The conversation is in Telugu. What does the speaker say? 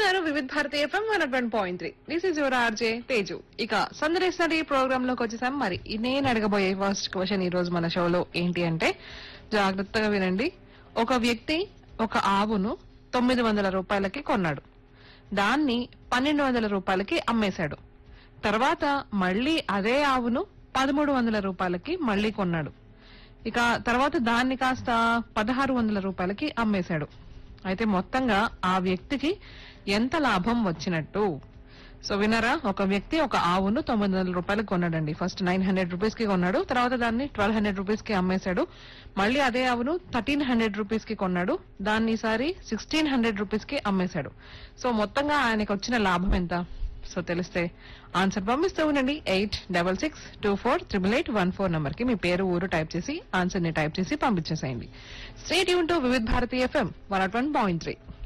వింటున్నారు Vividh Bharati FM one one point three this is your RJ Teju ఇక సందర్శనరీ ప్రోగ్రామ్ లోకి వచ్చేసాం మరి నేను అడగబోయే ఫస్ట్ క్వశ్చన్ ఈ రోజు మన షోలో ఏంటి అంటే జాగ్రత్తగా వినండి ఒక వ్యక్తి ఒక ఆవును తొమ్మిది వందల రూపాయలకి కొన్నాడు దాన్ని పన్నెండు వందల రూపాయలకి అమ్మేశాడు తర్వాత మళ్ళీ అదే ఆవును పదమూడు వందల రూపాయలకి మళ్ళీ కొన్నాడు ఇక తర్వాత దాన్ని కాస్త పదహారు వందల రూపాయలకి అమ్మేశాడు అయితే మొత్తంగా ఆ వ్యక్తికి ఎంత లాభం వచ్చినట్టు సో వినరా ఒక వ్యక్తి ఒక ఆవును తొమ్మిది వందల రూపాయలకు కొన్నాడండి ఫస్ట్ నైన్ హండ్రెడ్ రూపీస్ కి కొన్నాడు తర్వాత దాన్ని ట్వెల్వ్ హండ్రెడ్ రూపీస్ కి అమ్మేశాడు మళ్ళీ అదే ఆవును థర్టీన్ హండ్రెడ్ రూపీస్ కి కొన్నాడు దాన్ని ఈసారి సిక్స్టీన్ హండ్రెడ్ రూపీస్ కి అమ్మేశాడు సో మొత్తంగా ఆయనకు వచ్చిన లాభం ఎంత సో తెలిస్తే ఆన్సర్ పంపిస్తూ ఉండండి eight double six two four triple eight one four number కి మీ పేరు ఊరు టైప్ చేసి ఆన్సర్ ని టైప్ చేసి పంపించేసేయండి స్టేట్ యూన్ to Vividh Bharati FM one naught one point three